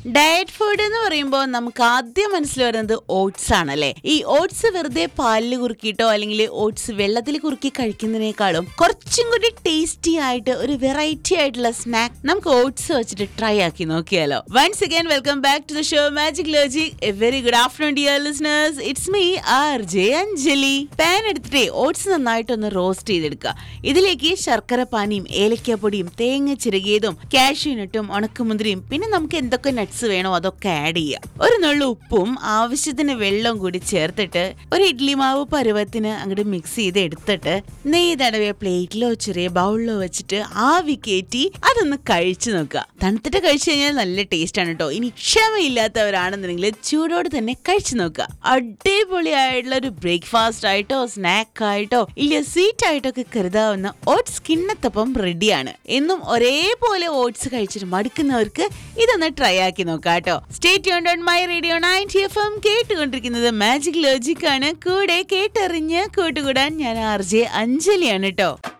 diet food എന്ന് പറയുമ്പോൾ നമുക്ക് ആദ്യം മനസ്സിൽ വരുന്നത് ഓട്സ് ആണല്ലേ ഈ ഓട്സ് വെറുതെ പാലിൽ കുറുക്കിയിട്ടോ അല്ലെങ്കിൽ ഓട്സ് വെള്ളത്തിൽ കുറുക്കി കഴിക്കുന്നതിനേക്കാളും കുറച്ചും കൂടി ടേസ്റ്റി ആയിട്ട് ഒരു വെറൈറ്റി ആയിട്ടുള്ള സ്നാക്ക് നമുക്ക് ഓട്സ് വെച്ചിട്ട് ട്രൈ ആക്കി നോക്കിയാലോ once again welcome back to the show magic logic a very good afternoon dear listeners it's me R J Anjali pan എടുത്തിട്ടേ ഓട്സ് നന്നായിട്ടൊന്ന് റോസ്റ്റ് ചെയ്തെടുക്കുക ഇതിലേക്ക് ശർക്കര പാനിയും ഏലക്കാപ്പൊടിയും തേങ്ങ ചിരകിയതും കാഷ്യൂനട്ടും ഉണക്കമുന്തിരിയും പിന്നെ നമുക്ക് എന്തൊക്കെ നട്ട്സ് വേണോ അതൊക്കെ ആഡ് ചെയ്യുക ഒരു നുള്ളു ഉപ്പും ആവശ്യത്തിന് വെള്ളവും കൂടി ചേർത്തിട്ട് ഒരു ഇഡ്ലി മാവ് പരുവത്തിന് അങ്ങോട്ട് മിക്സ് ചെയ്ത് എടുത്തിട്ട് നെയ്യ് തടവിയ പ്ലേറ്റിലോ ചെറിയ ബൗളിലോ വെച്ചിട്ട് ആവി കയറ്റി അതൊന്ന് കഴിച്ചു നോക്കുക തണുത്തിട്ട് കഴിച്ചു കഴിഞ്ഞാൽ നല്ല ടേസ്റ്റ് ആണ് കേട്ടോ ഇനി ക്ഷമയില്ലാത്തവരാണെന്നുണ്ടെങ്കിൽ ചൂടോട് തന്നെ കഴിച്ചു നോക്കുക അടിപൊളിയായിട്ടുള്ള ഒരു ബ്രേക്ക്ഫാസ്റ്റ് ആയിട്ടോ സ്നാക്ക് ആയിട്ടോ ഇല്ല സ്വീറ്റ് ആയിട്ടോ ഒക്കെ കരുതാവുന്ന ഓട്സ് കിണ്ണത്തപ്പം റെഡിയാണ് എന്നും ഒരേപോലെ ഓട്സ് കഴിച്ചിട്ട് മടുക്കുന്നവർക്ക് ഇതൊന്ന് ട്രൈ ആക്കി നോക്കാം കേട്ടോ state on my radio ninety F M കേട്ടുകൊണ്ടിരിക്കുന്നത് മാജിക് ലോജിക് ആണ് കൂടെ കേട്ടറിഞ്ഞ് കൂട്ടുകൂടാൻ ഞാൻ ആർ ജെ അഞ്ജലിയാണ് കേട്ടോ